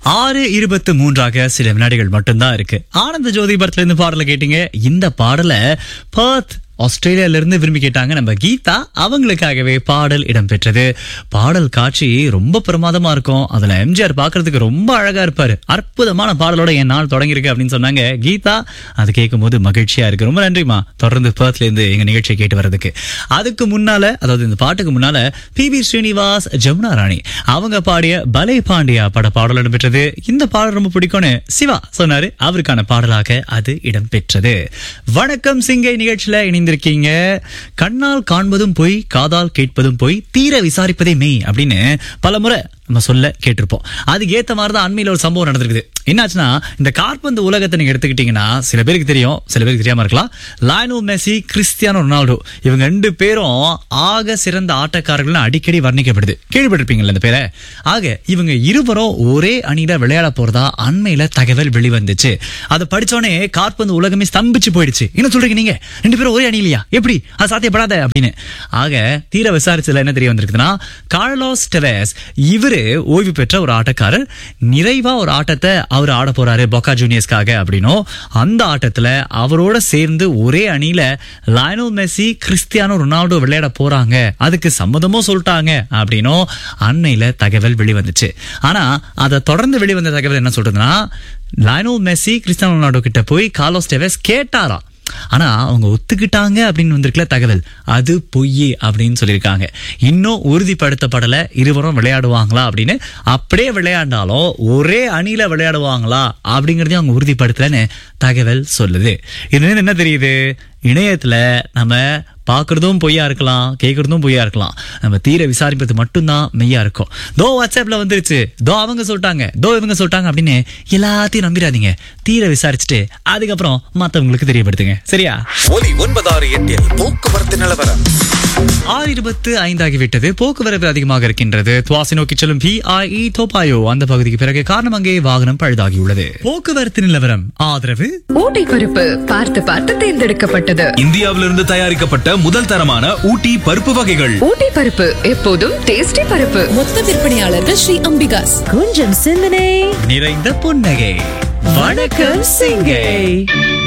ஆறு இருபத்து மூன்றாக சில வினாடிகள் மட்டும்தான் இருக்கு ஆனந்த ஜோதி படத்துல இருந்து பாடலை கேட்டீங்க இந்த பாடலை பர்த் ஆஸ்திரேலியால இருந்து விரும்பி கேட்டாங்க நம்ம கீதா அவங்களுக்காகவே பாடல் இடம்பெற்றது பாடல் காட்சி ரொம்ப பிரமாதமா இருக்கும் அதுல எம்ஜிஆர் பாக்குறதுக்கு ரொம்ப அழகா இருப்பாரு அற்புதமான பாடலோட என் நாள் தொடங்கியிருக்கு அப்படின்னு சொன்னாங்க கீதா அது கேட்கும்போது மகிழ்ச்சியா இருக்கு ரொம்ப நன்றிமா தொடர்ந்து பர்த்ல இருந்து எங்க நிகழ்ச்சியை கேட்டு வர்றதுக்கு அதுக்கு முன்னால அதாவது இந்த பாட்டுக்கு முன்னால பி வி ஸ்ரீனிவாஸ் ஜமுனா ராணி அவங்க பாடிய பலே பாண்டியா பட பாடல் இடம்பெற்றது இந்த பாடல் ரொம்ப பிடிக்கும்னு சிவா சொன்னாரு அவருக்கான பாடலாக அது இடம்பெற்றது வணக்கம் சிங்கை நிகழ்ச்சியில இணைந்திருக்கீங்க கண்ணால் காண்பதும் பொய் காதால் கேட்பதும் பொய் தீர விசாரிப்பதே மெய் அப்படின்னு பலமுறை நம்ம சொல்ல கேட்டிருப்போம் அதுக்கு ஏத்த மாதிரி தான் அண்மையில ஒரு சம்பவம் நடந்திருக்குது என்னாச்சுன்னா இந்த கார்பந்து உலகத்தை நீங்க எடுத்துக்கிட்டீங்கன்னா சில பேருக்கு தெரியும் சில பேருக்கு தெரியாம இருக்கலாம் லாயனோ மெஸ்ஸி கிறிஸ்டியானோ ரொனால்டோ இவங்க ரெண்டு பேரும் ஆக சிறந்த ஆட்டக்காரர்கள் அடிக்கடி வர்ணிக்கப்படுது கேள்விப்பட்டிருப்பீங்கல்ல இந்த பேரை ஆக இவங்க இருவரும் ஒரே அணியில விளையாட போறதா அண்மையில தகவல் வெளிவந்துச்சு அதை படிச்சோடனே கார்பந்து உலகமே ஸ்தம்பிச்சு போயிடுச்சு என்ன சொல்றீங்க நீங்க ரெண்டு பேரும் ஒரே அணியிலையா எப்படி அது சாத்தியப்படாத அப்படின்னு ஆக தீர விசாரிச்சதுல என்ன தெரிய வந்திருக்குதுன்னா கார்லோஸ் டெவேஸ் இவரு ஓய்வு பெற்ற ஒரு ஆட்டக்காரர் நிறைவா ஒரு ஆட்டத்தை அவர் ஆட போறாரு பொக்கா ஜூனியர்ஸ்க்காக அப்படின்னும் அந்த ஆட்டத்துல அவரோட சேர்ந்து ஒரே அணியில லயனல் மெஸ்ஸி கிறிஸ்டியானோ ரொனால்டோ விளையாட போறாங்க அதுக்கு சம்மதமும் சொல்லிட்டாங்க அப்படின்னும் அண்மையில தகவல் வெளிவந்துச்சு ஆனா அதை தொடர்ந்து வெளிவந்த தகவல் என்ன சொல்றதுன்னா லயனல் மெஸ்ஸி கிறிஸ்டியானோ ரொனால்டோ கிட்ட போய் கார்லோஸ் டெவேஸ் கேட்டாராம் ஆனா அவங்க ஒத்துக்கிட்டாங்க அப்படின்னு வந்திருக்கல தகவல் அது பொய் அப்படின்னு சொல்லியிருக்காங்க இன்னும் உறுதிப்படுத்தப்படல இருவரும் விளையாடுவாங்களா அப்படின்னு அப்படியே விளையாண்டாலும் ஒரே அணியில விளையாடுவாங்களா அப்படிங்கறதையும் அவங்க உறுதிப்படுத்தலன்னு தகவல் சொல்லுது இது என்ன தெரியுது இணையத்துல நம்ம பாக்குறதும் பொய்யா இருக்கலாம் கேட்கறதும் பொய்யா இருக்கலாம் நம்ம தீர விசாரிப்பது மட்டும்தான் மெய்யா இருக்கும் தோ வாட்ஸ்அப்ல வந்துருச்சு தோ அவங்க சொல்லிட்டாங்க தோ இவங்க சொல்லிட்டாங்க அப்படின்னு எல்லாத்தையும் நம்பிடாதீங்க தீர விசாரிச்சுட்டு அதுக்கப்புறம் மத்தவங்களுக்கு தெரியப்படுத்துங்க சரியா ஒலி ஒன்பதாறு எட்டில் போக்குவரத்து நிலவரம் ஆறு இருபத்து ஐந்தாகிவிட்டது போக்குவரத்து அதிகமாக இருக்கின்றது துவாசி நோக்கி செல்லும் பிஐஇ தோப்பாயோ அந்த பகுதிக்கு பிறகு காரணம் அங்கே வாகனம் பழுதாகியுள்ளது போக்குவரத்து நிலவரம் ஆதரவு ஊட்டி பருப்பு பார்த்து பார்த்து தேர்ந்தெடுக்கப்பட்டது இந்தியாவிலிருந்து தயாரிக்கப்பட்ட முதல் தரமான ஊட்டி பருப்பு வகைகள் ஊட்டி பருப்பு எப்போதும் டேஸ்டி பருப்பு மொத்த விற்பனையாளர்கள் ஸ்ரீ அம்பிகாஸ் கொஞ்சம் சிந்தனை நிறைந்த புன்னகை வணக்கம் சிங்கை